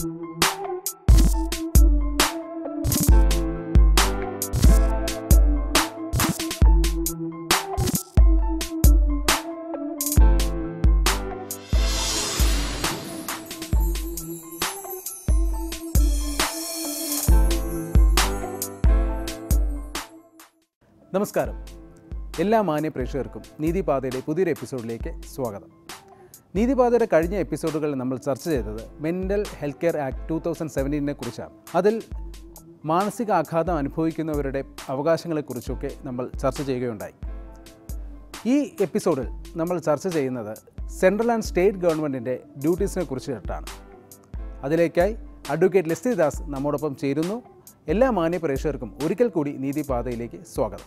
നമസ്കാരം എല്ലാ മാന്യ പ്രേക്ഷകർക്കും നീതിപാതയുടെ പുതിയൊരു എപ്പിസോഡിലേക്ക് സ്വാഗതം നീതിപാതയുടെ കഴിഞ്ഞ എപ്പിസോഡുകളിൽ നമ്മൾ ചർച്ച ചെയ്തത് mental health care act two thousand സെവൻറ്റീനെ കുറിച്ചാണ് അതിൽ മാനസിക ആഘാതം അനുഭവിക്കുന്നവരുടെ അവകാശങ്ങളെക്കുറിച്ചൊക്കെ നമ്മൾ ചർച്ച ചെയ്യുകയുണ്ടായി ഈ എപ്പിസോഡിൽ നമ്മൾ ചർച്ച ചെയ്യുന്നത് സെൻട്രൽ ആൻഡ് സ്റ്റേറ്റ് ഗവൺമെൻറ്റിൻ്റെ ഡ്യൂട്ടീസിനെ കുറിച്ചിട്ടാണ് അതിലേക്കായി അഡ്വക്കേറ്റ് ലെസ്തി ദാസ് നമ്മോടൊപ്പം ചേരുന്നു എല്ലാ മാന്യ പ്രേക്ഷകർക്കും ഒരിക്കൽ കൂടി നീതിപാതയിലേക്ക് സ്വാഗതം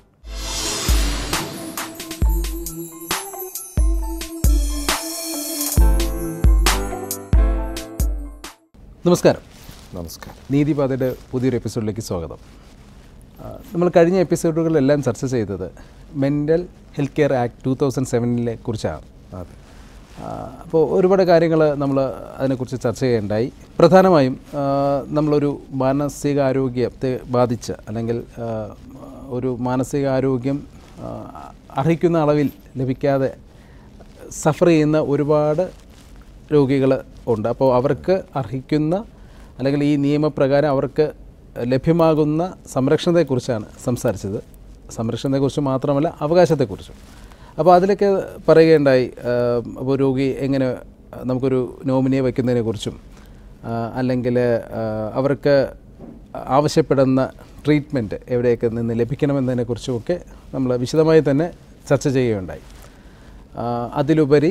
നമസ്കാരം നമസ്കാരം നീതിപാതയുടെ പുതിയൊരു എപ്പിസോഡിലേക്ക് സ്വാഗതം ആ, നമ്മൾ കഴിഞ്ഞ എപ്പിസോഡുകളിലെല്ലാം ചർച്ച ചെയ്തത് mental health care act two thousand സെവനിലെ കുറിച്ചാണ് അതെ ആ, അപ്പോൾ ഒരുപാട് കാര്യങ്ങൾ നമ്മൾ അതിനെക്കുറിച്ച് ചർച്ച ചെയ്യുകയുണ്ടായി പ്രധാനമായും ആ, നമ്മളൊരു മാനസികാരോഗ്യത്തെ ബാധിച്ച അല്ലെങ്കിൽ ആ, ഒരു മാനസികാരോഗ്യം ആ, അർഹിക്കുന്ന അളവിൽ ലഭിക്കാതെ സഫർ ചെയ്യുന്ന ഒരുപാട് രോഗികൾ ഉണ്ട് അപ്പോൾ അവർക്ക് അർഹിക്കുന്ന അല്ലെങ്കിൽ ഈ നിയമപ്രകാരം അവർക്ക് ലഭ്യമാകുന്ന സംരക്ഷണത്തെക്കുറിച്ചാണ് സംസാരിച്ചത് സംരക്ഷണത്തെക്കുറിച്ച് മാത്രമല്ല അവകാശത്തെക്കുറിച്ചും അപ്പോൾ അതിലൊക്കെ പറയുകയുണ്ടായി അപ്പോൾ രോഗി എങ്ങനെ നമുക്കൊരു നോമിനിയെ വയ്ക്കുന്നതിനെക്കുറിച്ചും അല്ലെങ്കിൽ അവർക്ക് ആവശ്യപ്പെടുന്ന ട്രീറ്റ്മെൻറ്റ് എവിടെയൊക്കെ നിന്ന് ലഭിക്കണമെന്നതിനെക്കുറിച്ചുമൊക്കെ നമ്മൾ വിശദമായി തന്നെ ചർച്ച ചെയ്യുകയുണ്ടായി ആ, അതിലുപരി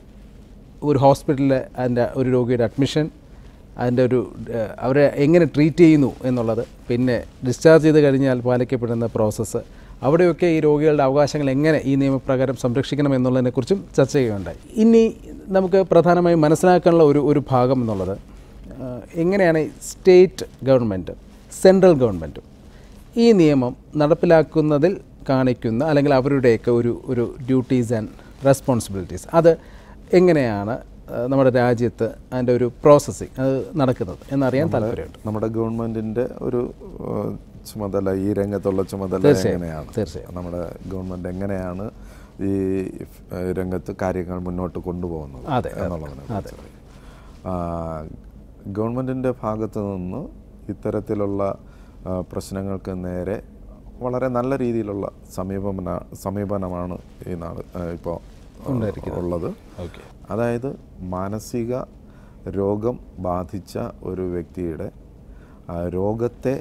ഒരു ഹോസ്പിറ്റലിൽ അതിൻ്റെ ഒരു രോഗിയുടെ അഡ്മിഷൻ അതിൻ്റെ ഒരു ഏഹ്, അവരെ എങ്ങനെ ട്രീറ്റ് ചെയ്യുന്നു എന്നുള്ളത് പിന്നെ ഡിസ്ചാർജ് ചെയ്ത് കഴിഞ്ഞാൽ പാലിക്കപ്പെടുന്ന പ്രോസസ്സ് അവിടെയൊക്കെ ഈ രോഗികളുടെ അവകാശങ്ങൾ എങ്ങനെ ഈ നിയമപ്രകാരം സംരക്ഷിക്കണം എന്നുള്ളതിനെക്കുറിച്ചും ചർച്ച ചെയ്യുകയുണ്ടായി ഇനി നമുക്ക് പ്രധാനമായും മനസ്സിലാക്കാനുള്ള ഒരു ഒരു ഭാഗം എന്നുള്ളത് ഏഹ്, എങ്ങനെയാണ് സ്റ്റേറ്റ് ഗവൺമെൻറ്റും സെൻട്രൽ ഗവൺമെൻറ്റും ഈ നിയമം നടപ്പിലാക്കുന്നതിൽ കാണിക്കുന്ന അല്ലെങ്കിൽ അവരുടെയൊക്കെ ഒരു ഒരു ഡ്യൂട്ടീസ് ആൻഡ് റെസ്പോൺസിബിലിറ്റീസ് അത് എങ്ങനെയാണ് ആ, നമ്മുടെ രാജ്യത്ത് അതിൻ്റെ ഒരു പ്രോസസ്സിങ് അത് നടക്കുന്നത് എന്നറിയാൻ താല്പര്യമുണ്ട് നമ്മുടെ ഗവൺമെന്റിന്റെ ഒരു ഏഹ്, ചുമതല ഈ രംഗത്തുള്ള ചുമതല തീർച്ചയായും, എങ്ങനെയാണ് തീർച്ചയായും. നമ്മുടെ ഗവൺമെന്റ് എങ്ങനെയാണ് ഈ ഏഹ്, രംഗത്ത് കാര്യങ്ങൾ മുന്നോട്ട് കൊണ്ടുപോകുന്നത് അതെ, അതെ, എന്നുള്ളതിനെ കുറിച്ച് ആ, ഗവൺമെന്റിന്റെ ഭാഗത്ത് നിന്ന് ഇത്തരത്തിലുള്ള ആ, പ്രശ്നങ്ങൾക്ക് നേരെ വളരെ നല്ല രീതിയിലുള്ള സമീപന സമീപനമാണ് ഈ നാട് ഇപ്പോൾ ഉള്ളത് ഓക്കെ അതായത് മാനസിക രോഗം ബാധിച്ച ഒരു വ്യക്തിയുടെ ആ രോഗത്തെ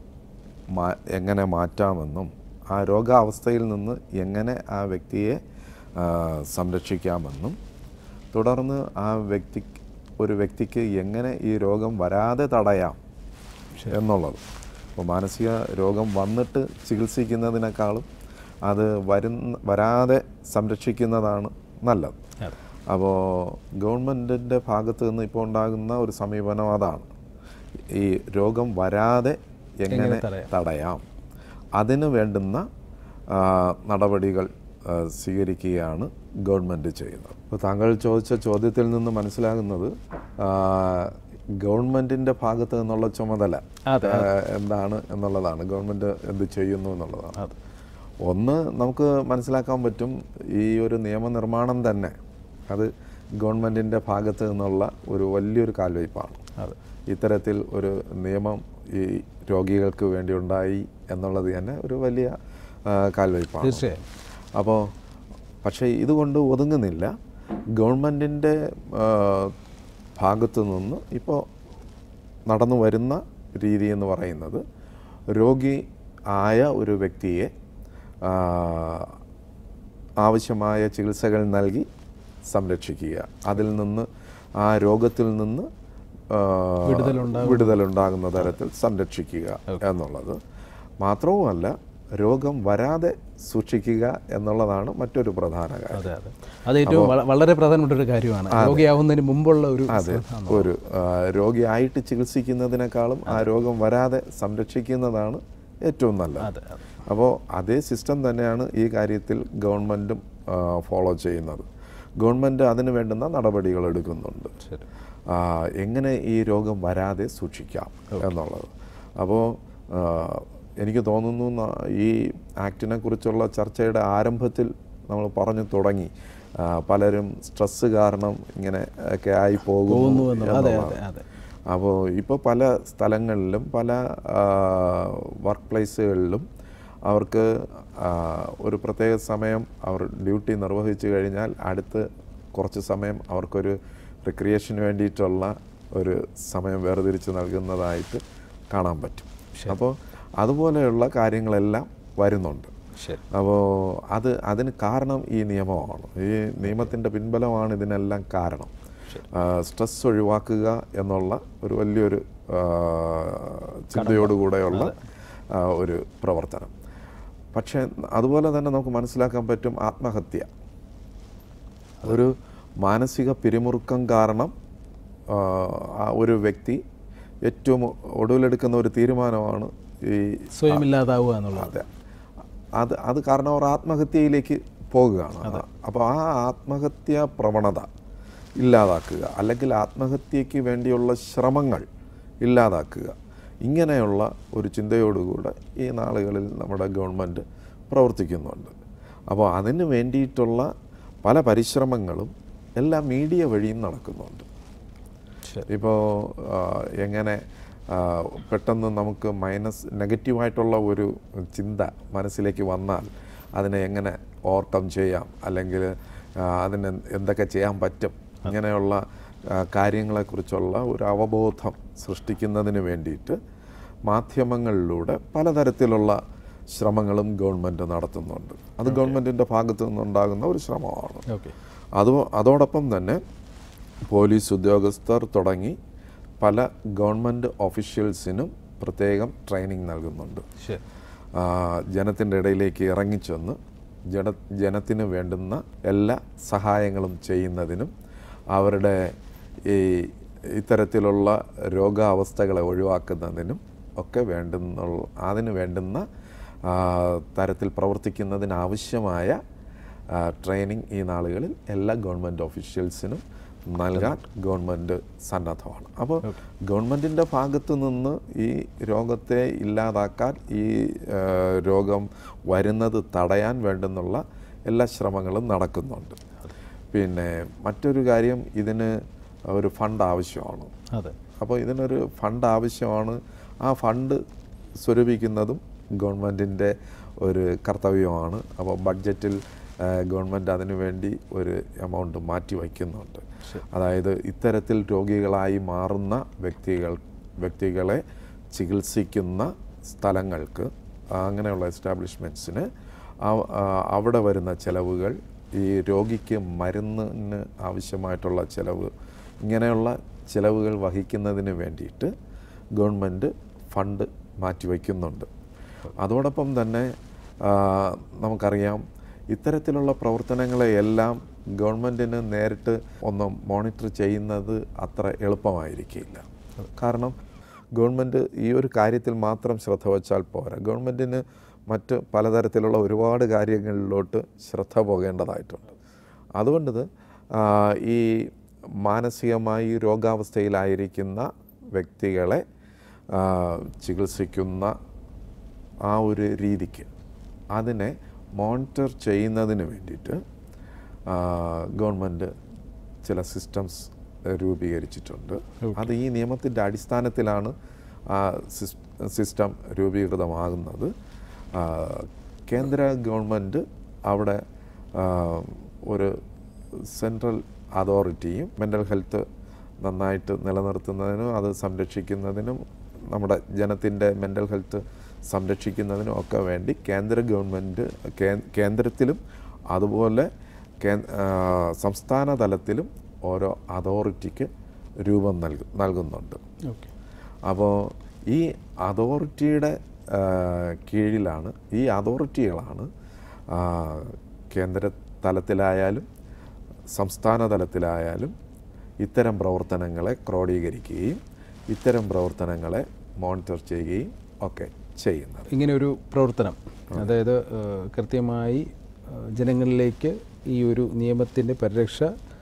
മാ എങ്ങനെ മാറ്റാമെന്നും ആ രോഗാവസ്ഥയിൽ നിന്ന് എങ്ങനെ ആ വ്യക്തിയെ ആ, സംരക്ഷിക്കാമെന്നും തുടർന്ന് ആ വ്യക്തി ഒരു വ്യക്തിക്ക് എങ്ങനെ ഈ രോഗം വരാതെ തടയാം എന്നുള്ളത് അപ്പോൾ മാനസിക രോഗം വന്നിട്ട് ചികിത്സിക്കുന്നതിനേക്കാളും അത് വരുന്ന വരാതെ സംരക്ഷിക്കുന്നതാണ് നല്ലത് അതെ അപ്പോൾ ഗവൺമെൻറ്റിൻ്റെ ഭാഗത്ത് നിന്ന് ഇപ്പോൾ ഉണ്ടാകുന്ന ഒരു സമീപനം അതാണ് ഈ രോഗം വരാതെ എങ്ങനെ തടയാം? തടയാം അതിന് വേണ്ടുന്ന ആ, നടപടികൾ ആ, സ്വീകരിക്കുകയാണ് ഗവൺമെൻറ് ചെയ്യുന്നത് അപ്പോൾ താങ്കൾ ചോദിച്ച ചോദ്യത്തിൽ നിന്ന് മനസ്സിലാകുന്നത് ആ, ഗവൺമെൻറ്റിൻ്റെ ഭാഗത്ത് നിന്നുള്ള ചുമതല അതെ, ആ, എന്താണ് എന്നുള്ളതാണ് ഗവൺമെൻറ് എന്ത് ചെയ്യുന്നു എന്നുള്ളതാണ് അതെ ഒന്ന് നമുക്ക് മനസ്സിലാക്കാൻ പറ്റും ഈ ഒരു നിയമനിർമ്മാണം തന്നെ അത് ഗവൺമെൻറ്റിൻ്റെ ഭാഗത്ത് നിന്നുള്ള ഒരു വലിയൊരു കാൽവയ്പ്പാണ് അതെ ഇത്തരത്തിൽ ഒരു നിയമം ഈ രോഗികൾക്ക് വേണ്ടി ഉണ്ടായി എന്നുള്ളത് തന്നെ ഒരു വലിയ ആ, കാൽവയ്പ്പാണ് തീർച്ചയായും അപ്പോൾ പക്ഷേ ഇതുകൊണ്ട് ഒതുങ്ങുന്നില്ല ഗവൺമെൻറ്റിൻ്റെ ഭാഗത്തു നിന്ന് ഇപ്പോൾ നടന്നു വരുന്ന രീതി എന്ന് പറയുന്നത് രോഗി ആയ ഒരു വ്യക്തിയെ ആ, ആവശ്യമായ ചികിത്സകൾ നൽകി സംരക്ഷിക്കുക അതിൽ നിന്ന് ആ രോഗത്തിൽ നിന്ന് ആ, വിടുതലുണ്ടാകുന്ന തരത്തിൽ സംരക്ഷിക്കുക എന്നുള്ളത് മാത്രവുമല്ല രോഗം വരാതെ സൂക്ഷിക്കുക എന്നുള്ളതാണ് മറ്റൊരു പ്രധാന കാര്യം അതെ അതെ അത് ഏറ്റവും വള- വളരെ പ്രധാനപ്പെട്ട ഒരു കാര്യമാണ് രോഗിയാവുന്നതിന് മുമ്പുള്ള ഒരു അതെ ഒരു ആ, രോഗിയായിട്ട് ചികിത്സിക്കുന്നതിനേക്കാളും ആ രോഗം വരാതെ സംരക്ഷിക്കുന്നതാണ് ഏറ്റവും നല്ലത് അതെ അതെ അപ്പോൾ അതേ സിസ്റ്റം തന്നെയാണ് ഈ കാര്യത്തിൽ ഗവൺമെൻറ്റും ഫോളോ ചെയ്യുന്നത് ഗവൺമെൻറ് അതിന് വേണ്ടുന്ന നടപടികൾ എടുക്കുന്നുണ്ട് ശരി ആ, എങ്ങനെ ഈ രോഗം വരാതെ സൂക്ഷിക്കാം എന്നുള്ളത് അപ്പോൾ ആ, എനിക്ക് തോന്നുന്നു ന- ഈ ആക്ടിനെ കുറിച്ചുള്ള ചർച്ചയുടെ ആരംഭത്തിൽ നമ്മൾ പറഞ്ഞു തുടങ്ങി ആ, പലരും സ്ട്രെസ് കാരണം ഇങ്ങനെ ഒക്കെ ആയി പോകുന്നു പോകുന്നു എന്നുള്ളത്. അതെ, എന്നുള്ളതാണ്. അതെ, അതെ. അപ്പോൾ ഇപ്പോൾ പല സ്ഥലങ്ങളിലും പല വർക്ക് പ്ലേസുകളിലും അവർക്ക് ആ, ഒരു പ്രത്യേക സമയം അവർ ഡ്യൂട്ടി നിർവഹിച്ചു കഴിഞ്ഞാൽ അടുത്ത് കുറച്ച് സമയം അവർക്കൊരു റിക്രിയേഷന് വേണ്ടിയിട്ടുള്ള ഒരു സമയം വേർതിരിച്ച് നൽകുന്നതായിട്ട് കാണാൻ പറ്റും അപ്പോൾ അതുപോലെയുള്ള കാര്യങ്ങളെല്ലാം വരുന്നുണ്ട് ശരി അപ്പോൾ അത് അതിന് കാരണം ഈ നിയമമാണ് ഈ നിയമത്തിൻ്റെ പിൻബലമാണ് ഇതിനെല്ലാം കാരണം സ്ട്രെസ് ഒഴിവാക്കുക എന്നുള്ള ഒരു വലിയൊരു ആ, ചിന്തയോടുകൂടെയുള്ള ആ, ഒരു പ്രവർത്തനം പക്ഷേ അതുപോലെ തന്നെ നമുക്ക് മനസ്സിലാക്കാൻ പറ്റും ആത്മഹത്യ ഒരു മാനസിക പിരിമുറുക്കം കാരണം ആ, ആ ഒരു വ്യക്തി ഏറ്റവും ഒടുവിലെടുക്കുന്ന ഒരു തീരുമാനമാണ് ഈ സ്വയം ഇല്ലാതാവുക എന്നുള്ളത് അതെ അത് അത് കാരണം അവർ ആത്മഹത്യയിലേക്ക് പോകുകയാണ് അപ്പോൾ ആ ആത്മഹത്യ പ്രവണത ഇല്ലാതാക്കുക അല്ലെങ്കിൽ ആത്മഹത്യയ്ക്ക് വേണ്ടിയുള്ള ശ്രമങ്ങൾ ഇല്ലാതാക്കുക ഇങ്ങനെയുള്ള ഒരു ചിന്തയോടുകൂടെ ഈ നാളുകളിൽ നമ്മുടെ ഗവൺമെൻറ് പ്രവർത്തിക്കുന്നുണ്ട് അപ്പോൾ അതിന് വേണ്ടിയിട്ടുള്ള പല പരിശ്രമങ്ങളും എല്ലാ മീഡിയ വഴിയും നടക്കുന്നുണ്ട് ശരി ഇപ്പോൾ എങ്ങനെ ആ, പെട്ടെന്ന് നമുക്ക് മൈനസ് നെഗറ്റീവായിട്ടുള്ള ഒരു ചിന്ത മനസ്സിലേക്ക് വന്നാൽ അതിനെ എങ്ങനെ ഓവർകം ചെയ്യാം അല്ലെങ്കിൽ ആ, അതിന് എന്തൊക്കെ ചെയ്യാൻ പറ്റും ഇങ്ങനെയുള്ള ആ, കാര്യങ്ങളെക്കുറിച്ചുള്ള ഒരു അവബോധം സൃഷ്ടിക്കുന്നതിന് വേണ്ടിയിട്ട് മാധ്യമങ്ങളിലൂടെ പലതരത്തിലുള്ള ശ്രമങ്ങളും ഗവൺമെൻറ് നടത്തുന്നുണ്ട് അത് ഗവൺമെൻറ്റിൻ്റെ ഭാഗത്തു നിന്നുണ്ടാകുന്ന ഒരു ശ്രമമാണ് ഓക്കെ അത് അതോടൊപ്പം തന്നെ പോലീസ് ഉദ്യോഗസ്ഥർ തുടങ്ങി പല ഗവൺമെൻറ് ഒഫീഷ്യൽസിനും പ്രത്യേകം ട്രെയിനിങ് നൽകുന്നുണ്ട് ശരി ജനത്തിൻ്റെ ഇടയിലേക്ക് ഇറങ്ങിച്ചെന്ന് ജന ജനത്തിന് വേണ്ടുന്ന എല്ലാ സഹായങ്ങളും ചെയ്യുന്നതിനും അവരുടെ ഈ ഇത്തരത്തിലുള്ള രോഗാവസ്ഥകളെ ഒഴിവാക്കുന്നതിനും ഒക്കെ വേണ്ടുന്ന അതിന് വേണ്ടുന്ന ആ, തരത്തിൽ പ്രവർത്തിക്കുന്നതിനാവശ്യമായ ആ, ട്രെയിനിങ് ഈ നാളുകളിൽ എല്ലാ ഗവൺമെൻറ് ഓഫീഷ്യൽസിനും നൽകാൻ ഗവൺമെൻറ് സന്നദ്ധമാണ് അപ്പോൾ ഗവൺമെൻറ്റിൻ്റെ ഭാഗത്തു നിന്ന് ഈ രോഗത്തെ ഇല്ലാതാക്കാൻ ഈ ആ, രോഗം വരുന്നത് തടയാൻ വേണ്ടുന്നുള്ള എല്ലാ ശ്രമങ്ങളും നടക്കുന്നുണ്ട് പിന്നെ മറ്റൊരു കാര്യം ഇതിന് ഒരു ഫണ്ട് ആവശ്യമാണ് അതെ അപ്പോൾ ഇതിനൊരു ഫണ്ട് ആവശ്യമാണ് ആ ഫണ്ട് സ്വരൂപിക്കുന്നതും ഗവൺമെൻറ്റിൻ്റെ ഒരു കർത്തവ്യമാണ് അപ്പോൾ ബഡ്ജറ്റിൽ ഗവൺമെൻറ് അതിനു വേണ്ടി ഒരു എമൗണ്ട് മാറ്റി വയ്ക്കുന്നുണ്ട് അതായത് ഇത്തരത്തിൽ രോഗികളായി മാറുന്ന വ്യക്തികൾ വ്യക്തികളെ ചികിത്സിക്കുന്ന സ്ഥലങ്ങൾക്ക് അങ്ങനെയുള്ള എസ്റ്റാബ്ലിഷ്മെൻറ്റ്സിന് അവിടെ വരുന്ന ചിലവുകൾ ഈ രോഗിക്ക് മരുന്നിന് ആവശ്യമായിട്ടുള്ള ചിലവ് ഇങ്ങനെയുള്ള ചിലവുകൾ വഹിക്കുന്നതിന് വേണ്ടിയിട്ട് ഗവൺമെൻറ് ഫണ്ട് മാറ്റിവെക്കുന്നുണ്ട് അതോടൊപ്പം തന്നെ ആ, നമുക്കറിയാം ഇത്തരത്തിലുള്ള പ്രവർത്തനങ്ങളെയെല്ലാം ഗവൺമെൻറ്റിന് നേരിട്ട് ഒന്ന് മോണിറ്റർ ചെയ്യുന്നത് അത്ര എളുപ്പമായിരിക്കില്ല കാരണം ഗവൺമെൻറ് ഈ ഒരു കാര്യത്തിൽ മാത്രം ശ്രദ്ധ വച്ചാൽ പോരാ ഗവൺമെൻറ്റിന് മറ്റ് പലതരത്തിലുള്ള ഒരുപാട് കാര്യങ്ങളിലോട്ട് ശ്രദ്ധ പോകേണ്ടതായിട്ടുണ്ട് അതുകൊണ്ട് ഇത്, ആ, ഈ മാനസികമായി രോഗാവസ്ഥയിലായിരിക്കുന്ന വ്യക്തികളെ ആ, ചികിത്സിക്കുന്ന ആ ഒരു രീതിക്ക് അതിനെ മോണിറ്റർ ചെയ്യുന്നതിന് വേണ്ടിയിട്ട് ഗവൺമെൻറ് ചില സിസ്റ്റംസ് രൂപീകരിച്ചിട്ടുണ്ട് അത് ഈ നിയമത്തിൻ്റെ അടിസ്ഥാനത്തിലാണ് ആ സിസ് സിസ്റ്റം രൂപീകൃതമാകുന്നത് ആ, കേന്ദ്ര ഗവൺമെൻറ് അവിടെ ആ, ഒരു സെൻട്രൽ അതോറിറ്റിയും മെൻ്റൽ ഹെൽത്ത് നന്നായിട്ട് നിലനിർത്തുന്നതിനും അത് സംരക്ഷിക്കുന്നതിനും നമ്മുടെ ജനത്തിൻ്റെ മെൻ്റൽ ഹെൽത്ത് സംരക്ഷിക്കുന്നതിനും ഒക്കെ വേണ്ടി കേന്ദ്ര ഗവൺമെൻറ് കേ- കേന്ദ്രത്തിലും അതുപോലെ കേ- ആ, സംസ്ഥാന തലത്തിലും ഓരോ അതോറിറ്റിക്ക് രൂപം നൽകു നൽകുന്നുണ്ട് ഓക്കെ അപ്പോൾ ഈ അതോറിറ്റിയുടെ ആ, കീഴിലാണ് ഈ അതോറിറ്റികളാണ് ആ, കേന്ദ്ര തലത്തിലായാലും സംസ്ഥാന തലത്തിലായാലും ഇത്തരം പ്രവർത്തനങ്ങളെ ക്രോഡീകരിക്കുകയും ഇത്തരം പ്രവർത്തനങ്ങളെ മോണിറ്റർ ചെയ്യുകയും ഒക്കെ ചെയ്യുന്നത് ഇങ്ങനെ ഒരു പ്രവർത്തനം അതായത് ഏഹ്, കൃത്യമായി ഏഹ്, ജനങ്ങളിലേക്ക് ഈ ഒരു നിയമത്തിൻ്റെ പരിരക്ഷ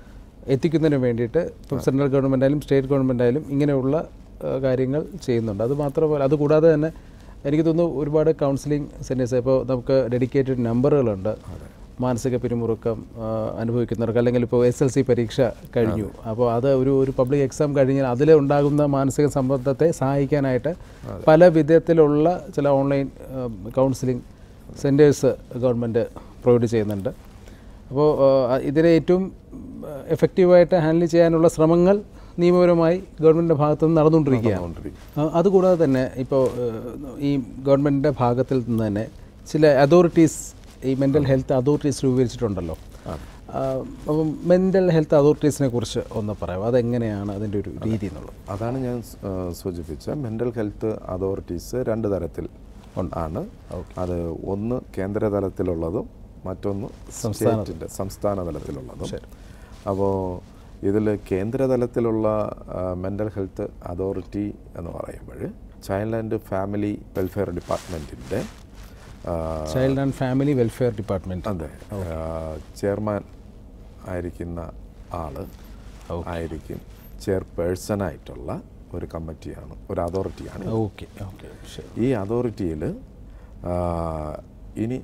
എത്തിക്കുന്നതിന് വേണ്ടിയിട്ട് ഇപ്പം സെൻട്രൽ ഗവൺമെൻറ് ആയാലും സ്റ്റേറ്റ് ഗവൺമെൻറ് ആയാലും ഇങ്ങനെയുള്ള ആ, കാര്യങ്ങൾ ചെയ്യുന്നുണ്ട് അത് മാത്രമല്ല അതുകൂടാതെ തന്നെ എനിക്ക് തോന്നുന്നു ഒരുപാട് കൗൺസിലിംഗ് സെൻറ്റേഴ്സ് ഇപ്പോൾ നമുക്ക് ഡെഡിക്കേറ്റഡ് നമ്പറുകളുണ്ട് മാനസിക പിരിമുറുക്കം ആ, അനുഭവിക്കുന്നവർക്ക് അല്ലെങ്കിൽ ഇപ്പോൾ എസ് എൽ സി പരീക്ഷ കഴിഞ്ഞു അപ്പോൾ അത് ഒരു ഒരു പബ്ലിക് എക്സാം കഴിഞ്ഞാൽ അതിൽ ഉണ്ടാകുന്ന മാനസിക സമ്മർദ്ദത്തെ സഹായിക്കാനായിട്ട് പല വിധത്തിലുള്ള ചില online counselling centres government provide ചെയ്യുന്നുണ്ട് അപ്പോൾ ആ, ഇതിനെ ഏറ്റവും എഫക്റ്റീവായിട്ട് ഹാൻഡിൽ ചെയ്യാനുള്ള ശ്രമങ്ങൾ നിയമപരമായി ഗവൺമെൻറ്റിൻ്റെ ഭാഗത്തു നിന്ന് നടന്നുകൊണ്ടിരിക്കുകയാണ് നടന്നുകൊണ്ടിരിക്കും. ആ, അതുകൂടാതെ തന്നെ ഇപ്പോൾ ഈ ഗവൺമെൻറ്റിൻ്റെ ഭാഗത്തിൽ നിന്ന് തന്നെ ചില അതോറിറ്റീസ് ഈ മെൻ്റൽ ഹെൽത്ത് അതോറിറ്റീസ് രൂപീകരിച്ചിട്ടുണ്ടല്ലോ ആ, അപ്പം മെൻ്റൽ ഹെൽത്ത് അതോറിറ്റീസിനെ കുറിച്ച് ഒന്ന് പറയാം അതെങ്ങനെയാണ് അതിൻ്റെ ഒരു രീതി എന്നുള്ളത് അതാണ് ഞാൻ സ്- ആ, സൂചിപ്പിച്ച മെൻ്റൽ ഹെൽത്ത് അതോറിറ്റീസ് രണ്ട് തരത്തിൽ ആണ് അത് ഒന്ന് കേന്ദ്ര തലത്തിലുള്ളതും മറ്റൊന്ന് സ്റ്റേറ്റിൻ്റെ സംസ്ഥാന തലത്തിലുള്ളതും അപ്പോൾ ഇതിൽ കേന്ദ്ര തലത്തിലുള്ള മെൻ്റൽ ഹെൽത്ത് അതോറിറ്റി എന്ന് പറയുമ്പോൾ ചൈൽഡ് ആൻഡ് ഫാമിലി വെൽഫെയർ ഡിപ്പാർട്ട്മെൻറ്റിൻ്റെ child and family welfare department അതെ ചെയർമാൻ ആയിരിക്കുന്ന ആള് ആയിരിക്കും ചെയർപേഴ്സണായിട്ടുള്ള ഒരു കമ്മിറ്റിയാണ് ഒരു അതോറിറ്റിയാണ് ഓക്കെ ഓക്കെ ശരി ഈ അതോറിറ്റിയിൽ ഇനി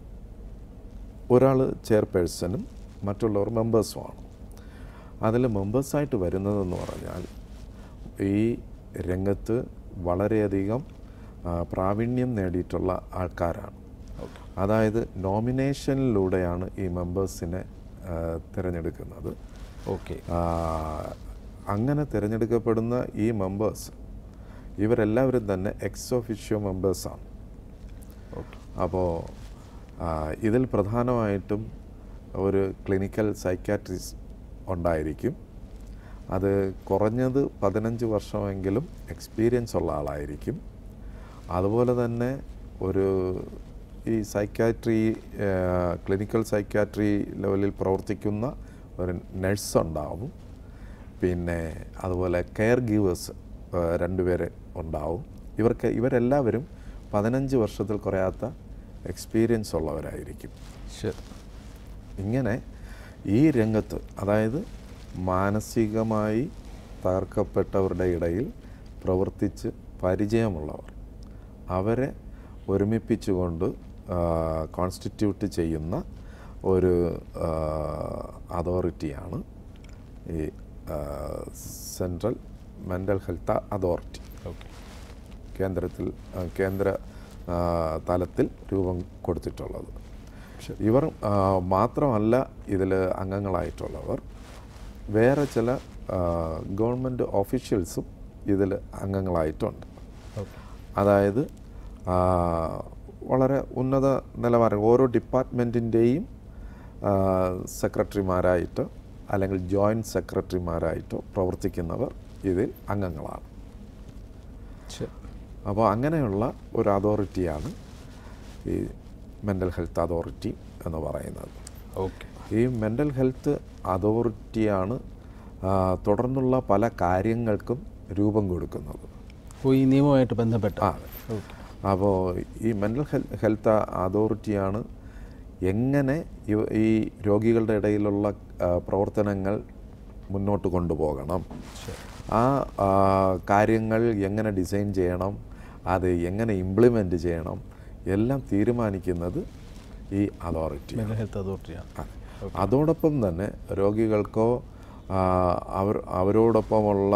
ഒരാൾ ചെയർപേഴ്സണും മറ്റുള്ളവർ മെമ്പേഴ്സുമാണ് അതിൽ മെമ്പേഴ്സായിട്ട് വരുന്നതെന്ന് പറഞ്ഞാൽ ഈ രംഗത്ത് വളരെയധികം ആ, പ്രാവീണ്യം നേടിയിട്ടുള്ള ആൾക്കാരാണ് അതായത് നോമിനേഷനിലൂടെയാണ് ഈ മെമ്പേഴ്സിനെ ആ, തിരഞ്ഞെടുക്കുന്നത് ഓക്കെ ആ, അങ്ങനെ തിരഞ്ഞെടുക്കപ്പെടുന്ന ഈ മെമ്പേഴ്സ് ഇവരെല്ലാവരും തന്നെ എക്സ് ഒഫിഷ്യോ മെമ്പേഴ്സാണ് ഓക്കെ അപ്പോൾ ഇതിൽ പ്രധാനമായിട്ടും ഒരു ക്ലിനിക്കൽ സൈക്കാട്രിസ്റ്റ് ഉണ്ടായിരിക്കും അത് കുറഞ്ഞത് പതിനഞ്ച് വർഷമെങ്കിലും എക്സ്പീരിയൻസ് ഉള്ള ആളായിരിക്കും അതുപോലെ തന്നെ ഒരു ഈ സൈക്കാട്രി ക്ലിനിക്കൽ സൈക്കാട്രി ലെവലിൽ പ്രവർത്തിക്കുന്ന ഒരു നഴ്സ് ഉണ്ടാവും പിന്നെ അതുപോലെ കെയർ ഗീവേഴ്സ് രണ്ടുപേരെ ഉണ്ടാവും ഇവർക്ക് ഇവരെല്ലാവരും പതിനഞ്ച് വർഷത്തിൽ കുറയാത്ത എക്സ്പീരിയൻസ് ഉള്ളവരായിരിക്കും ശരി ഇങ്ങനെ ഈ രംഗത്ത് അതായത് മാനസികമായി തകർക്കപ്പെട്ടവരുടെ ഇടയിൽ പ്രവർത്തിച്ച് പരിചയമുള്ളവർ അവരെ ഒരുമിപ്പിച്ചുകൊണ്ട് കോൺസ്റ്റിറ്റ്യൂട്ട് ചെയ്യുന്ന ഒരു അതോറിറ്റിയാണ് ഈ central mental health authority okay കേന്ദ്രത്തിൽ ആ, കേന്ദ്ര ആ, തലത്തിൽ രൂപം കൊടുത്തിട്ടുള്ളത് ഇവർ ആ, മാത്രമല്ല ഇതിൽ അംഗങ്ങളായിട്ടുള്ളവർ വേറെ ചില ഗവൺമെൻറ് ഓഫീഷ്യൽസും ഇതിൽ അംഗങ്ങളായിട്ടുണ്ട് ഓക്കെ അതായത് ആ, വളരെ ഉന്നത നിലവാരം ഓരോ ഡിപ്പാർട്ട്മെൻറ്റിൻ്റെയും സെക്രട്ടറിമാരായിട്ടോ അല്ലെങ്കിൽ ജോയിൻറ്റ് സെക്രട്ടറിമാരായിട്ടോ പ്രവർത്തിക്കുന്നവർ ഇതിൽ അംഗങ്ങളാണ് ശരി അപ്പോൾ അങ്ങനെയുള്ള ഒരു അതോറിറ്റിയാണ് ഈ മെൻ്റൽ ഹെൽത്ത് അതോറിറ്റി എന്ന് പറയുന്നത് ഓക്കെ ഈ മെൻ്റൽ ഹെൽത്ത് അതോറിറ്റിയാണ് ആ, തുടർന്നുള്ള പല കാര്യങ്ങൾക്കും രൂപം കൊടുക്കുന്നത് അപ്പോൾ ഈ നിയമവുമായിട്ട് ബന്ധപ്പെട്ട ആ ഓക്കെ അപ്പോൾ ഈ മെൻ്റൽ ഹെൽത്ത് അതോറിറ്റിയാണ് എങ്ങനെ ഇവ- ഈ രോഗികളുടെ ഇടയിലുള്ള ആ, പ്രവർത്തനങ്ങൾ മുന്നോട്ട് കൊണ്ടുപോകണം ആ ആ, കാര്യങ്ങൾ എങ്ങനെ ഡിസൈൻ ചെയ്യണം അത് എങ്ങനെ ഇംപ്ലിമെൻ്റ് ചെയ്യണം എല്ലാം തീരുമാനിക്കുന്നത് ഈ അതോറിറ്റി മെൻ്റൽ ഹെൽത്ത് അതോറിറ്റിയാണ് അതോടൊപ്പം തന്നെ രോഗികൾക്കോ ആ, അവർ അവരോടൊപ്പമുള്ള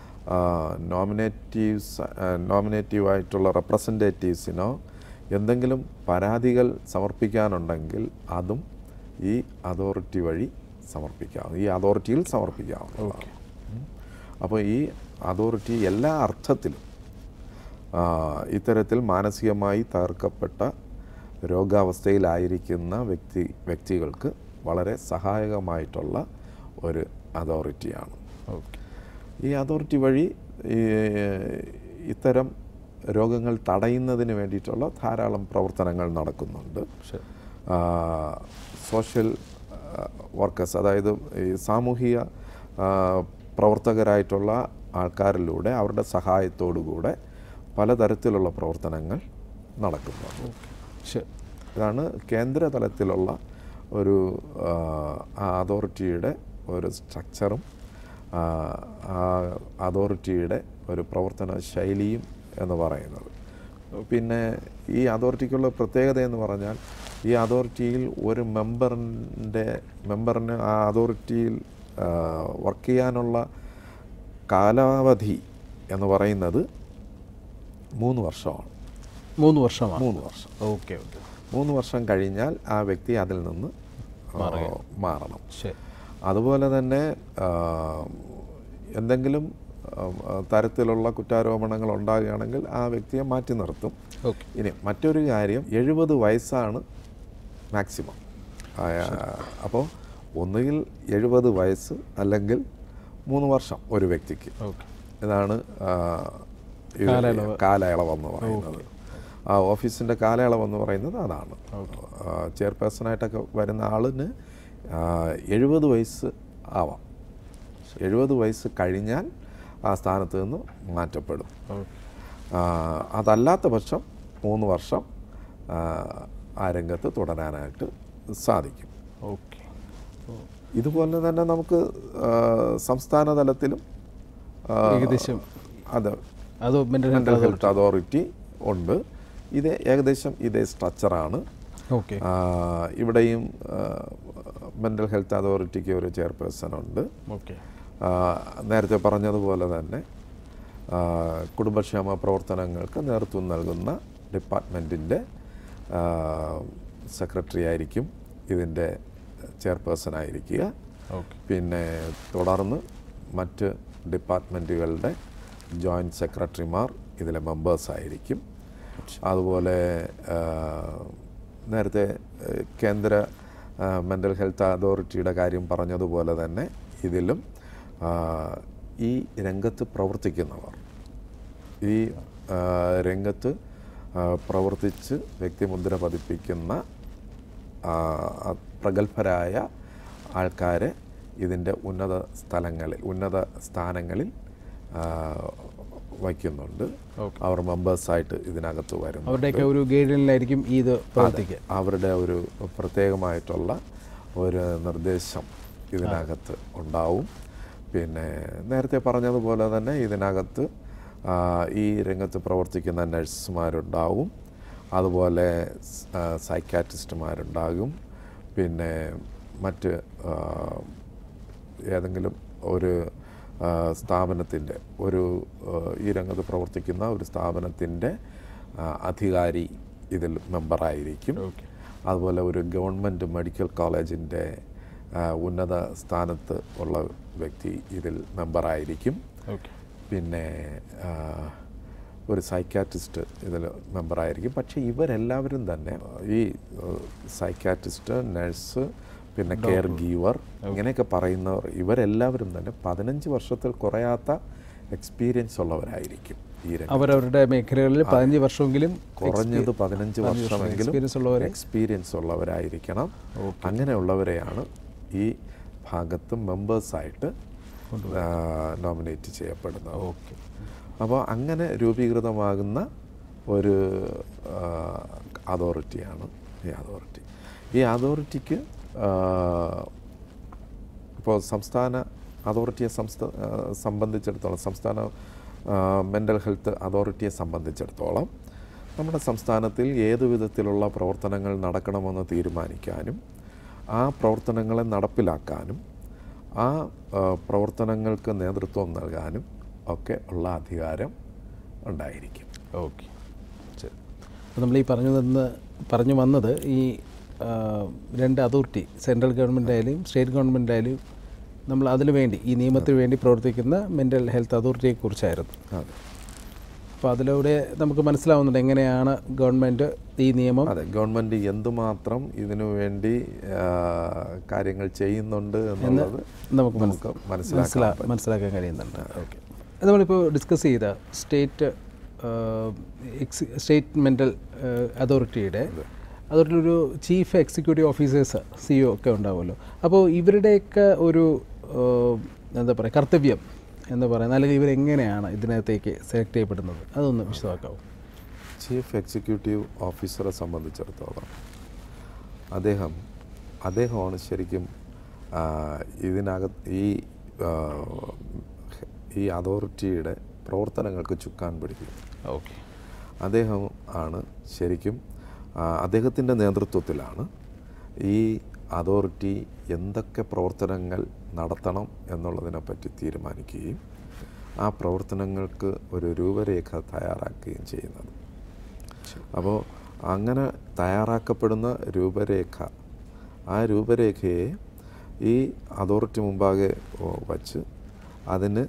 നോമിനേറ്റീവ്സ് നോമിനേറ്റീവായിട്ടുള്ള റെപ്രസെൻറ്റേറ്റീവ്സിനോ എന്തെങ്കിലും പരാതികൾ സമർപ്പിക്കാനുണ്ടെങ്കിൽ അതും ഈ അതോറിറ്റി വഴി സമർപ്പിക്കാം ഈ അതോറിറ്റിയിൽ സമർപ്പിക്കാവുന്നതാണ് അപ്പോൾ ഈ അതോറിറ്റി എല്ലാ അർത്ഥത്തിലും ആ, ഇത്തരത്തിൽ മാനസികമായി തകർക്കപ്പെട്ട രോഗാവസ്ഥയിലായിരിക്കുന്ന വ്യക്തി വ്യക്തികൾക്ക് വളരെ സഹായകമായിട്ടുള്ള ഒരു അതോറിറ്റിയാണ് ഓക്കെ ഈ അതോറിറ്റി വഴി ഈ ഇത്തരം രോഗങ്ങൾ തടയുന്നതിന് വേണ്ടിയിട്ടുള്ള ധാരാളം പ്രവർത്തനങ്ങൾ നടക്കുന്നുണ്ട് ശരി ആ, സോഷ്യൽ വർക്കേഴ്സ് അതായത് ഈ സാമൂഹിക ആ, പ്രവർത്തകരായിട്ടുള്ള ആൾക്കാരിലൂടെ അവരുടെ സഹായത്തോടുകൂടെ പലതരത്തിലുള്ള പ്രവർത്തനങ്ങൾ നടക്കുന്നുണ്ട് ശരി ഇതാണ് കേന്ദ്ര തലത്തിലുള്ള ഒരു ആ, ആ അതോറിറ്റിയുടെ ഒരു സ്ട്രക്ചറും ആ, ആ അതോറിറ്റിയുടെ ഒരു പ്രവർത്തന ശൈലിയും എന്ന് പറയുന്നത് പിന്നെ ഈ അതോറിറ്റിക്കുള്ള പ്രത്യേകത എന്ന് പറഞ്ഞാൽ ഈ അതോറിറ്റിയിൽ ഒരു മെമ്പറിൻ്റെ മെമ്പറിന് ആ അതോറിറ്റിയിൽ വർക്ക് ചെയ്യാനുള്ള കാലാവധി എന്ന് പറയുന്നത് മൂന്ന് വർഷമാണ് മൂന്ന് വർഷമാണ് മൂന്ന് വർഷം ഓക്കെ ഓക്കെ മൂന്ന് വർഷം കഴിഞ്ഞാൽ ആ വ്യക്തി അതിൽ നിന്ന് ആ, മാറണം ശരി അതുപോലെ തന്നെ ആ, എന്തെങ്കിലും ആ, തരത്തിലുള്ള കുറ്റാരോപണങ്ങൾ ഉണ്ടാകുകയാണെങ്കിൽ ആ വ്യക്തിയെ മാറ്റി നിർത്തും ഓക്കെ ഇനി മറ്റൊരു കാര്യം എഴുപത് വയസ്സാണ് മാക്സിമം അപ്പോൾ ഒന്നുകിൽ എഴുപത് വയസ്സ് അല്ലെങ്കിൽ മൂന്ന് വർഷം ഒരു വ്യക്തിക്ക് ഓക്കെ ഇതാണ് ആ, ഇത് കാലയളവെന്ന് പറയുന്നത് ആ ഓഫീസിൻ്റെ കാലയളവെന്ന് പറയുന്നത് അതാണ് ചെയർപേഴ്സണായിട്ടൊക്കെ വരുന്ന ആളിന് എഴുപത് വയസ്സ് ആവാം എഴുപത് വയസ്സ് കഴിഞ്ഞാൽ ആ സ്ഥാനത്ത് നിന്ന് മാറ്റപ്പെടും ഓക്കെ ആ, അതല്ലാത്ത പക്ഷം മൂന്ന് വർഷം ആ, ആ രംഗത്ത് തുടരാനായിട്ട് സാധിക്കും ഓക്കെ ഇതുപോലെ തന്നെ നമുക്ക് ആ, സംസ്ഥാന തലത്തിലും ആ, ഏകദേശം അത് അത് മെൻ്റൽ മെൻ്റൽ ഹെൽത്ത് അതോറിറ്റി ഉണ്ട് ഇത് ഏകദേശം ഇതേ സ്ട്രക്ചറാണ് ഓക്കെ ആ, ഇവിടെയും മെൻ്റൽ ഹെൽത്ത് അതോറിറ്റിക്ക് ഒരു ചെയർപേഴ്സൺ ഉണ്ട് ഓക്കെ ആ, നേരത്തെ പറഞ്ഞതുപോലെ തന്നെ ആ, കുടുംബക്ഷേമ പ്രവർത്തനങ്ങൾക്ക് നേതൃത്വം നൽകുന്ന ഡിപ്പാർട്ട്മെൻറ്റിൻ്റെ സെക്രട്ടറി ആയിരിക്കും ഇതിൻ്റെ ചെയർപേഴ്സൺ ആയിരിക്കുക ഓക്കെ പിന്നെ തുടർന്ന് മറ്റ് ഡിപ്പാർട്ട്മെൻറ്റുകളുടെ ജോയിൻറ്റ് സെക്രട്ടറിമാർ ഇതിലെ മെമ്പേഴ്സ് ആയിരിക്കും അതുപോലെ ആ, നേരത്തെ ആ, കേന്ദ്ര മെൻ്റൽ ഹെൽത്ത് അതോറിറ്റിയുടെ കാര്യം പറഞ്ഞതുപോലെ തന്നെ ഇതിലും ആ, ഈ രംഗത്ത് പ്രവർത്തിക്കുന്നവർ ഈ ആ, രംഗത്ത് ആ, പ്രവർത്തിച്ച് വ്യക്തിമുദ്ര പതിപ്പിക്കുന്ന ആ, ആ, പ്രഗത്ഭരായ ആൾക്കാരെ ഇതിൻ്റെ ഉന്നത സ്ഥലങ്ങളിൽ ഉന്നത സ്ഥാനങ്ങളിൽ ആ, വയ്ക്കുന്നുണ്ട് ഓക്കെ അവർ മെമ്പേഴ്സായിട്ട് ഇതിനകത്ത് വരുന്നു അവരുടെയൊക്കെ ഒരു ഗൈഡൻസിലായിരിക്കും ഈ ഇത് പ്രവർത്തിക്കുക അവരുടെ ഒരു പ്രത്യേകമായിട്ടുള്ള ഒരു നിർദ്ദേശം ഇതിനകത്ത് ഉണ്ടാവും പിന്നെ നേരത്തെ പറഞ്ഞതുപോലെ തന്നെ ഇതിനകത്ത് ആ, ഈ രംഗത്ത് പ്രവർത്തിക്കുന്ന നഴ്സുമാരുണ്ടാവും അതുപോലെ സൈക്കാട്രിസ്റ്റുമാരുണ്ടാകും പിന്നെ മറ്റ് ആ, ഏതെങ്കിലും ഒരു സ്ഥാപനത്തിൻ്റെ ഒരു ആ, ഈ രംഗത്ത് പ്രവർത്തിക്കുന്ന ഒരു സ്ഥാപനത്തിൻ്റെ ആ, അധികാരി ഇതിൽ മെമ്പറായിരിക്കും ഓക്കെ അതുപോലെ ഒരു ഗവൺമെൻറ് മെഡിക്കൽ കോളേജിൻ്റെ ആ, ഉന്നത സ്ഥാനത്ത് ഉള്ള വ്യക്തി ഇതിൽ മെമ്പറായിരിക്കും ഓക്കെ പിന്നെ ആ, ഒരു സൈക്കാട്രിസ്റ്റ് ഇതിൽ മെമ്പറായിരിക്കും പക്ഷേ ഇവരെല്ലാവരും തന്നെ ഈ സൈക്കാട്രിസ്റ്റ് നഴ്സ് പിന്നെ കെയർ ഗീവർ ഇങ്ങനെയൊക്കെ പറയുന്നവർ ഇവരെല്ലാവരും തന്നെ പതിനഞ്ച് വർഷത്തിൽ കുറയാത്ത എക്സ്പീരിയൻസ് ഉള്ളവരായിരിക്കും ഈ രംഗത്ത് അവരവരുടെ മേഖലകളിൽ പതിനഞ്ച് വർഷമെങ്കിലും കുറഞ്ഞത് പതിനഞ്ച് വർഷമെങ്കിലും എക്സ്പീരിയൻസ് ഉള്ളവരെ എക്സ്പീരിയൻസ് ഉള്ളവരായിരിക്കണം അങ്ങനെയുള്ളവരെയാണ് ഈ ഭാഗത്ത് മെമ്പേഴ്സായിട്ട് നോമിനേറ്റ് ചെയ്യപ്പെടുന്നത് ഓക്കെ അപ്പോൾ അങ്ങനെ രൂപീകൃതമാകുന്ന ഒരു അതോറിറ്റിയാണ് ഈ അതോറിറ്റി ഈ അതോറിറ്റിക്ക് ഇപ്പോൾ സംസ്ഥാന അതോറിറ്റിയെ സംസ്ഥാ ആ, സംബന്ധിച്ചിടത്തോളം സംസ്ഥാന മെൻ്റൽ ഹെൽത്ത് അതോറിറ്റിയെ സംബന്ധിച്ചിടത്തോളം നമ്മുടെ സംസ്ഥാനത്തിൽ ഏതു വിധത്തിലുള്ള പ്രവർത്തനങ്ങൾ നടക്കണമെന്ന് തീരുമാനിക്കാനും ആ പ്രവർത്തനങ്ങളെ നടപ്പിലാക്കാനും ആ ആ, പ്രവർത്തനങ്ങൾക്ക് നേതൃത്വം നൽകാനും ഒക്കെ ഉള്ള അധികാരം ഉണ്ടായിരിക്കും ഓക്കെ ശരി അപ്പോൾ നമ്മൾ ഈ പറഞ്ഞു തന്ന് പറഞ്ഞു വന്നത് ഈ ആ, രണ്ട് അതോറിറ്റി സെൻട്രൽ ഗവൺമെൻറ് ആയാലും സ്റ്റേറ്റ് ഗവൺമെൻറ് ആയാലും നമ്മൾ അതിനു വേണ്ടി ഈ നിയമത്തിന് വേണ്ടി പ്രവർത്തിക്കുന്ന മെൻ്റൽ ഹെൽത്ത് അതോറിറ്റിയെ കുറിച്ചായിരുന്നു അതെ അപ്പോൾ അതിലൂടെ നമുക്ക് മനസ്സിലാവുന്നുണ്ട് എങ്ങനെയാണ് ഗവൺമെൻറ് ഈ നിയമം അതെ ഗവൺമെൻറ് എന്തുമാത്രം ഇതിനു വേണ്ടി ആ, കാര്യങ്ങൾ ചെയ്യുന്നുണ്ട് എന്നുള്ളത് നമുക്ക് നമുക്ക് മനസ്സിലാക്കാം മനസ്സിലാ മനസ്സിലാക്കാൻ കഴിയുന്നുണ്ട് ഓക്കെ നമ്മളിപ്പോൾ ഡിസ്കസ് ചെയ്ത സ്റ്റേറ്റ് എക്സി സ്റ്റേറ്റ് മെൻ്റൽ അതോറിറ്റിയുടെ അതോറിറ്റിയിലൊരു chief executive officers C O ഒക്കെ ഉണ്ടാവുമല്ലോ അപ്പോൾ ഇവരുടെയൊക്കെ ഒരു ആ, എന്താ പറയുക കർത്തവ്യം എന്ന് പറയുന്നത് അല്ലെങ്കിൽ ഇവരെങ്ങനെയാണ് ഇതിനകത്തേക്ക് സെലക്ട് ചെയ്യപ്പെടുന്നത് അതൊന്ന് വിശദമാക്കാവും ചീഫ് എക്സിക്യൂട്ടീവ് ഓഫീസറെ സംബന്ധിച്ചിടത്തോളം അദ്ദേഹം അദ്ദേഹമാണ് ശരിക്കും ആ, ഇതിനകത്ത് ഈ ആ, ഈ അതോറിറ്റിയുടെ പ്രവർത്തനങ്ങൾക്ക് ചുക്കാൻ പിടിക്കും ഓക്കെ അദ്ദേഹം ആണ് ശരിക്കും അദ്ദേഹത്തിൻ്റെ നേതൃത്വത്തിലാണ് ഈ അതോറിറ്റി എന്തൊക്കെ പ്രവർത്തനങ്ങൾ നടത്തണം എന്നുള്ളതിനെപ്പറ്റി തീരുമാനിക്കുകയും ആ പ്രവർത്തനങ്ങൾക്ക് ഒരു രൂപരേഖ തയ്യാറാക്കുകയും ചെയ്യുന്നത് അപ്പോൾ അങ്ങനെ തയ്യാറാക്കപ്പെടുന്ന രൂപരേഖ ആ രൂപരേഖയെ ഈ അതോറിറ്റി മുമ്പാകെ ഓ, വച്ച് അതിന്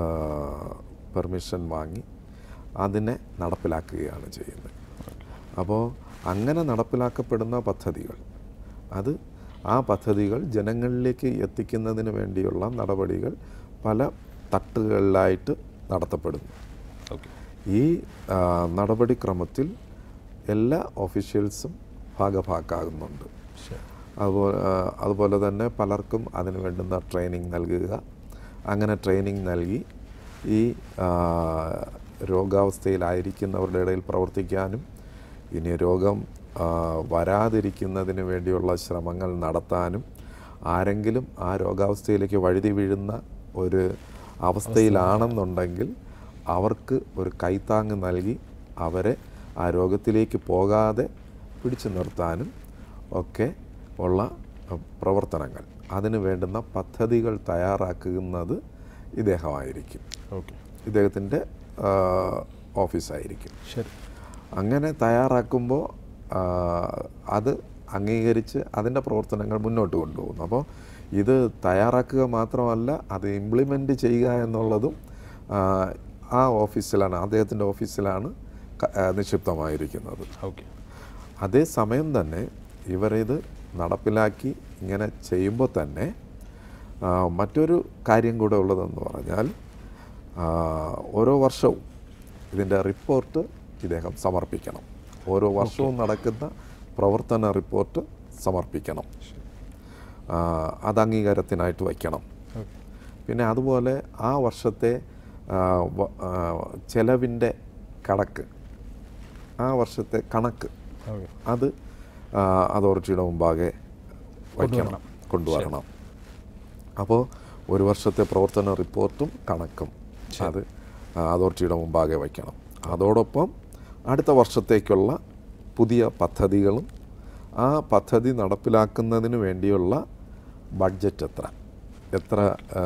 പെർമിഷൻ വാങ്ങി അതിനെ നടപ്പിലാക്കുകയാണ് ചെയ്യുന്നത് അപ്പോൾ അങ്ങനെ നടപ്പിലാക്കപ്പെടുന്ന പദ്ധതികൾ അത് ആ പദ്ധതികൾ ജനങ്ങളിലേക്ക് എത്തിക്കുന്നതിന് വേണ്ടിയുള്ള നടപടികൾ പല തട്ടുകളിലായിട്ട് നടത്തപ്പെടുന്നു ഓക്കെ ഈ ആ, നടപടിക്രമത്തിൽ എല്ലാ ഒഫീഷ്യൽസും ഭാഗഭാക്കാകുന്നുണ്ട് ശരി അതുപോലെ ആ, അതുപോലെ തന്നെ പലർക്കും അതിന് വേണ്ടുന്ന ട്രെയിനിങ് നൽകുക അങ്ങനെ ട്രെയിനിങ് നൽകി ഈ ആ, രോഗാവസ്ഥയിലായിരിക്കുന്നവരുടെ ഇടയിൽ പ്രവർത്തിക്കാനും ഇനി രോഗം ആ, വരാതിരിക്കുന്നതിന് വേണ്ടിയുള്ള ശ്രമങ്ങൾ നടത്താനും ആരെങ്കിലും ആ രോഗാവസ്ഥയിലേക്ക് വഴുതി വീഴുന്ന ഒരു അവസ്ഥയിലാണെന്നുണ്ടെങ്കിൽ അവർക്ക് ഒരു കൈത്താങ്ങ് നൽകി അവരെ ആ രോഗത്തിലേക്ക് പോകാതെ പിടിച്ചു നിർത്താനും ഒക്കെ ഉള്ള അഹ്, പ്രവർത്തനങ്ങൾ അതിന് വേണ്ടുന്ന പദ്ധതികൾ തയ്യാറാക്കുന്നത് ഇദ്ദേഹമായിരിക്കും ഓക്കെ ഇദ്ദേഹത്തിൻ്റെ ആ, ഓഫീസായിരിക്കും ശരി അങ്ങനെ തയ്യാറാക്കുമ്പോൾ ആ, അത് അംഗീകരിച്ച് അതിൻ്റെ പ്രവർത്തനങ്ങൾ മുന്നോട്ട് കൊണ്ടുപോകുന്നു അപ്പോൾ ഇത് തയ്യാറാക്കുക മാത്രമല്ല അത് ഇംപ്ലിമെൻ്റ് ചെയ്യുക എന്നുള്ളതും ആ, ആ ഓഫീസിലാണ് അദ്ദേഹത്തിൻ്റെ ഓഫീസിലാണ് ക- ആ, നിക്ഷിപ്തമായിരിക്കുന്നത് ഓക്കെ അതേസമയം തന്നെ ഇവരിത് നടപ്പിലാക്കി ഇങ്ങനെ ചെയ്യുമ്പോൾ തന്നെ ആ, മറ്റൊരു കാര്യം കൂടെ ഉള്ളതെന്ന് പറഞ്ഞാൽ ആ, ഓരോ വർഷവും ഇതിൻ്റെ റിപ്പോർട്ട് ഇദ്ദേഹം സമർപ്പിക്കണം ഓരോ വർഷവും നടക്കുന്ന പ്രവർത്തന റിപ്പോർട്ട് സമർപ്പിക്കണം ആ, അത് അംഗീകാരത്തിനായിട്ട് വയ്ക്കണം ഓക്കെ പിന്നെ അതുപോലെ ആ വർഷത്തെ ആ, വ- ആ, ചെലവിൻ്റെ കണക്ക് ആ വർഷത്തെ കണക്ക് ഓക്കെ അത് ആ, അതോറിറ്റിയുടെ മുമ്പാകെ വയ്ക്കണം കൊണ്ടുവരണം അപ്പോൾ ഒരു വർഷത്തെ പ്രവർത്തന റിപ്പോർട്ടും കണക്കും അത് ആ, അതോറിറ്റിയുടെ മുമ്പാകെ വയ്ക്കണം അതോടൊപ്പം അടുത്ത വർഷത്തേക്കുള്ള പുതിയ പദ്ധതികളും ആ പദ്ധതി നടപ്പിലാക്കുന്നതിന് വേണ്ടിയുള്ള ബഡ്ജറ്റ് എത്ര എത്ര ആ,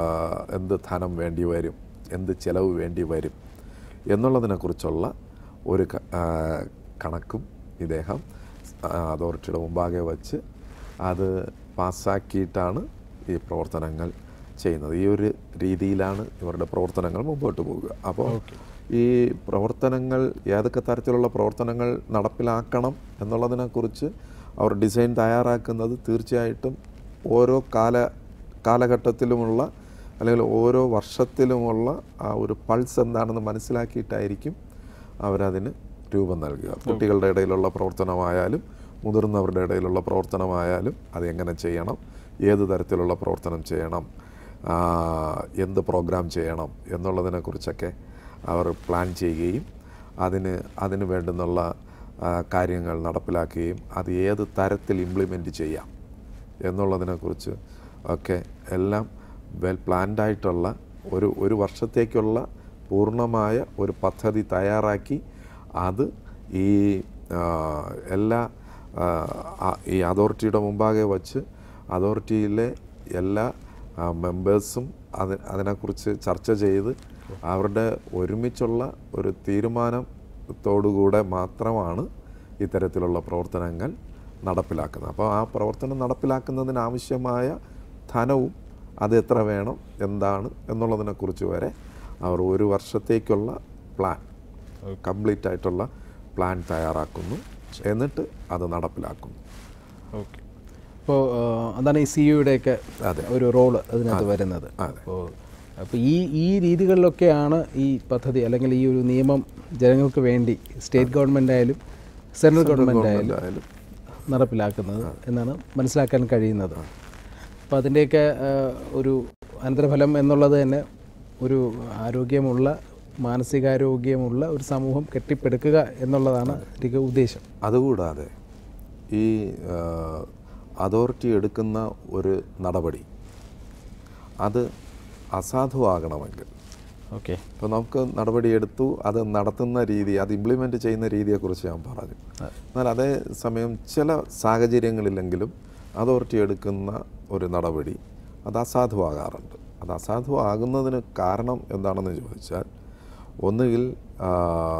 എന്ത് ധനം വേണ്ടി വരും എന്ത് ചിലവ് വേണ്ടി വരും എന്നുള്ളതിനെക്കുറിച്ചുള്ള ഒരു ക- ആ, കണക്കും ഇദ്ദേഹം ആ, അതോറിറ്റിയുടെ മുമ്പാകെ വച്ച് അത് പാസ്സാക്കിയിട്ടാണ് ഈ പ്രവർത്തനങ്ങൾ ചെയ്യുന്നത് ഈ ഒരു രീതിയിലാണ് ഇവരുടെ പ്രവർത്തനങ്ങൾ മുമ്പോട്ട് പോകുക അപ്പോൾ ഈ പ്രവർത്തനങ്ങൾ ഏതൊക്കെ തരത്തിലുള്ള പ്രവർത്തനങ്ങൾ നടപ്പിലാക്കണം എന്നുള്ളതിനെക്കുറിച്ച് അവർ ഡിസൈൻ തയ്യാറാക്കുന്നത് തീർച്ചയായിട്ടും ഓരോ കാല കാലഘട്ടത്തിലുമുള്ള അല്ലെങ്കിൽ ഓരോ വർഷത്തിലുമുള്ള ആ ഒരു പൾസ് എന്താണെന്ന് മനസ്സിലാക്കിയിട്ടായിരിക്കും അവരതിന് രൂപം നൽകുക കുട്ടികളുടെ ഇടയിലുള്ള പ്രവർത്തനമായാലും മുതിർന്നവരുടെ ഇടയിലുള്ള പ്രവർത്തനമായാലും അത് എങ്ങനെ ചെയ്യണം ഏത് തരത്തിലുള്ള പ്രവർത്തനം ചെയ്യണം ആ, എന്ത് പ്രോഗ്രാം ചെയ്യണം എന്നുള്ളതിനെക്കുറിച്ചൊക്കെ അവർ പ്ലാൻ ചെയ്യുകയും അതിന് അതിന് വേണ്ടുന്നുള്ള ആ, കാര്യങ്ങൾ നടപ്പിലാക്കുകയും അത് ഏത് തരത്തിൽ ഇംപ്ലിമെൻറ്റ് ചെയ്യാം എന്നുള്ളതിനെക്കുറിച്ച് ഒക്കെ എല്ലാം വെൽ പ്ലാൻഡ് ആയിട്ടുള്ള ഒരു ഒരു വർഷത്തേക്കുള്ള പൂർണ്ണമായ ഒരു പദ്ധതി തയ്യാറാക്കി അത് ഈ ആ, എല്ലാ ആ, ആ, ഈ അതോറിറ്റിയുടെ മുമ്പാകെ വച്ച് അതോറിറ്റിയിലെ എല്ലാ മെമ്പേഴ്സും അത് അതിനെക്കുറിച്ച് ചർച്ച ചെയ്ത് അവരുടെ ഒരുമിച്ചുള്ള ഒരു തീരുമാനത്തോടുകൂടെ മാത്രമാണ് ഇത്തരത്തിലുള്ള പ്രവർത്തനങ്ങൾ നടപ്പിലാക്കുന്നത് അപ്പോൾ ആ പ്രവർത്തനം നടപ്പിലാക്കുന്നതിനാവശ്യമായ ധനവും അത് എത്ര വേണം എന്താണ് എന്നുള്ളതിനെക്കുറിച്ച് വരെ അവർ ഒരു വർഷത്തേക്കുള്ള പ്ലാൻ കംപ്ലീറ്റ് ആയിട്ടുള്ള പ്ലാൻ തയ്യാറാക്കുന്നു എന്നിട്ട് അത് നടപ്പിലാക്കുന്നു ഓക്കെ അപ്പോൾ അതാണ് ഈ സി യുടെയൊക്കെ അതെ. ഒരു റോള് അതിനകത്ത് വരുന്നത് അപ്പോൾ അപ്പോൾ ഈ ഈ രീതികളിലൊക്കെയാണ് ഈ പദ്ധതി അല്ലെങ്കിൽ ഈ ഒരു നിയമം ജനങ്ങൾക്ക് വേണ്ടി സ്റ്റേറ്റ് ഗവൺമെൻറ് ആയാലും സെൻട്രൽ ഗവൺമെൻറ് ആയാലും എന്തായാലും നടപ്പിലാക്കുന്നത് എന്നാണ് മനസ്സിലാക്കാൻ കഴിയുന്നത് അപ്പോൾ അതിൻ്റെയൊക്കെ ആ, ഒരു അനന്തരഫലം എന്നുള്ളത് തന്നെ ഒരു ആരോഗ്യമുള്ള മാനസികാരോഗ്യമുള്ള ഒരു സമൂഹം കെട്ടിപ്പടുക്കുക എന്നുള്ളതാണ് ഇതിൻ്റെ ഉദ്ദേശം അതുകൂടാതെ ഈ ആ, അതോറിറ്റി എടുക്കുന്ന ഒരു നടപടി അത് അസാധുവാകണമെങ്കിൽ ഓക്കെ ഇപ്പോൾ നമുക്ക് നടപടിയെടുത്തു അത് നടത്തുന്ന രീതി അത് ഇംപ്ലിമെൻ്റ് ചെയ്യുന്ന രീതിയെക്കുറിച്ച് ഞാൻ പറഞ്ഞു എന്നാൽ അതേ സമയം ചില സാഹചര്യങ്ങളിലെങ്കിലും അതോറിറ്റി എടുക്കുന്ന ഒരു നടപടി അത് അസാധുവാകാറുണ്ട് അത് അസാധുവാകുന്നതിന് കാരണം എന്താണെന്ന് ചോദിച്ചാൽ ഒന്നുകിൽ ആ,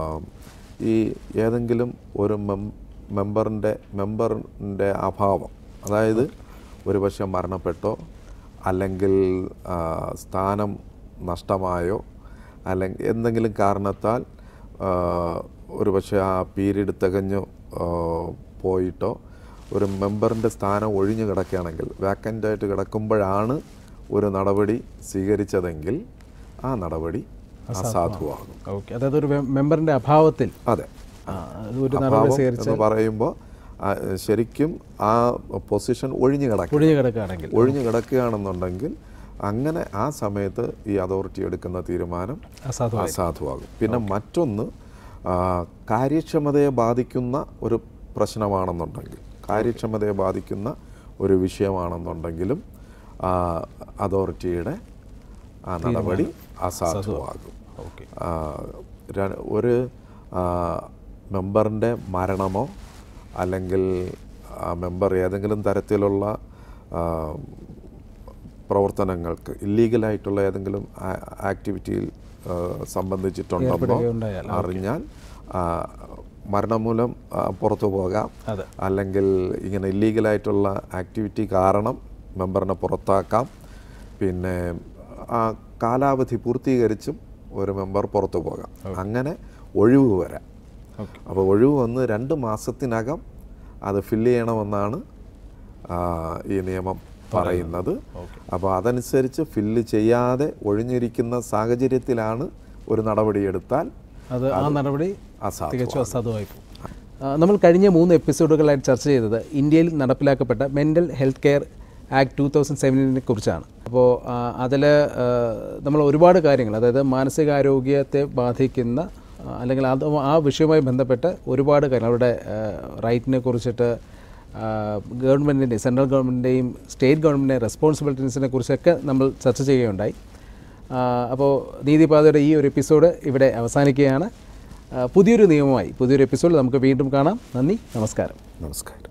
ഈ ഏതെങ്കിലും ഒരു മെം മെമ്പറിൻ്റെ മെമ്പറിൻ്റെ അഭാവം അതായത് ഒരുപക്ഷെ മരണപ്പെട്ടോ അല്ലെങ്കിൽ ആ, സ്ഥാനം നഷ്ടമായോ അല്ലെങ്കിൽ എന്തെങ്കിലും കാരണത്താൽ ആ, ഒരുപക്ഷെ ആ പീരീഡ് തികഞ്ഞു ആ, പോയിട്ടോ ഒരു മെമ്പറിൻ്റെ സ്ഥാനം ഒഴിഞ്ഞു കിടക്കുകയാണെങ്കിൽ വാക്കൻ്റായിട്ട് കിടക്കുമ്പോഴാണ് ഒരു നടപടി സ്വീകരിച്ചതെങ്കിൽ ആ നടപടി അസാധുവാകും ഓക്കെ അതായത് ഒരു മെ- മെമ്പറിൻ്റെ അഭാവത്തിൽ അതെ ആ, ഒരു നടപടി അഭാവം സ്വീകരിച്ച് എന്ന് പറയുമ്പോൾ ആ, ശരിക്കും ആ പൊസിഷൻ ഒഴിഞ്ഞു കിടക്കും ഒഴിഞ്ഞു കിടക്കുകയാണെങ്കിൽ ഒഴിഞ്ഞു കിടക്കുകയാണെന്നുണ്ടെങ്കിൽ അങ്ങനെ ആ സമയത്ത് ഈ അതോറിറ്റി എടുക്കുന്ന തീരുമാനം അസാധുവായി അസാധുവാകും പിന്നെ മറ്റൊന്ന് ആ, കാര്യക്ഷമതയെ ബാധിക്കുന്ന ഒരു പ്രശ്നമാണെന്നുണ്ടെങ്കിൽ കാര്യക്ഷമതയെ ബാധിക്കുന്ന ഒരു വിഷയമാണെന്നുണ്ടെങ്കിലും ആ, അതോറിറ്റിയുടെ ആ നടപടി അസാധുവാകും ഓക്കെ ആ, ര- ഒരു ആ, മെമ്പറിൻ്റെ മരണമോ അല്ലെങ്കിൽ ആ മെമ്പർ ഏതെങ്കിലും തരത്തിലുള്ള ആ, പ്രവർത്തനങ്ങൾക്ക് ഇല്ലീഗലായിട്ടുള്ള ഏതെങ്കിലും ആ- ആക്ടിവിറ്റിയിൽ ആ, സംബന്ധിച്ചിട്ടുണ്ടെന്നോ ഏർപ്പെടുകയുണ്ടായാൽ, അറിഞ്ഞാൽ ആ, മരണം മൂലം ആ, പുറത്തു പോകാം അതെ അല്ലെങ്കിൽ ഇങ്ങനെ ഇല്ലീഗലായിട്ടുള്ള ആക്ടിവിറ്റി കാരണം മെമ്പറിനെ പുറത്താക്കാം പിന്നെ ആ കാലാവധി പൂർത്തീകരിച്ചും ഒരു മെമ്പർ പുറത്തു പോകാം അങ്ങനെ ഒഴിവ് വരാം ഓക്കെ അപ്പോൾ ഒഴിവ് വന്ന് രണ്ട് മാസത്തിനകം അത് ഫില്ല് ചെയ്യണമെന്നാണ് ആ, ഈ നിയമം പറയുന്നത് അപ്പോൾ അതനുസരിച്ച് ഫില്ല് ചെയ്യാതെ ഒഴിഞ്ഞിരിക്കുന്ന സാഹചര്യത്തിലാണ് ഒരു നടപടിയെടുത്താൽ അത് ആ നടപടി അസാധു തികച്ചും അസാധുവായി പോകും ആ, നമ്മൾ കഴിഞ്ഞ മൂന്ന് എപ്പിസോഡുകളായിട്ട് ചർച്ച ചെയ്തത് ഇന്ത്യയിൽ നടപ്പിലാക്കപ്പെട്ട mental health care act two thousand സെവൻറ്റീനെ കുറിച്ചാണ് അപ്പോൾ അതിൽ നമ്മൾ ഒരുപാട് കാര്യങ്ങൾ അതായത് മാനസികാരോഗ്യത്തെ ബാധിക്കുന്ന ആ, അല്ലെങ്കിൽ അത് ആ വിഷയവുമായി ബന്ധപ്പെട്ട് ഒരുപാട് കാര്യങ്ങൾ അവരുടെ റൈറ്റിനെ കുറിച്ചിട്ട് ഗവൺമെൻറ്റിൻ്റെ സെൻട്രൽ ഗവൺമെൻറ്റിൻ്റെയും സ്റ്റേറ്റ് ഗവൺമെൻറ്റിൻ്റെയും റെസ്പോൺസിബിലിറ്റീസിനെ കുറിച്ചൊക്കെ നമ്മൾ ചർച്ച ചെയ്യുകയുണ്ടായി ആ, അപ്പോൾ നീതിപാതയുടെ ഈ ഒരു എപ്പിസോഡ് ഇവിടെ അവസാനിക്കുകയാണ് ആ, പുതിയൊരു നിയമമായി പുതിയൊരു എപ്പിസോഡ് നമുക്ക് വീണ്ടും കാണാം നന്ദി നമസ്കാരം നമസ്കാരം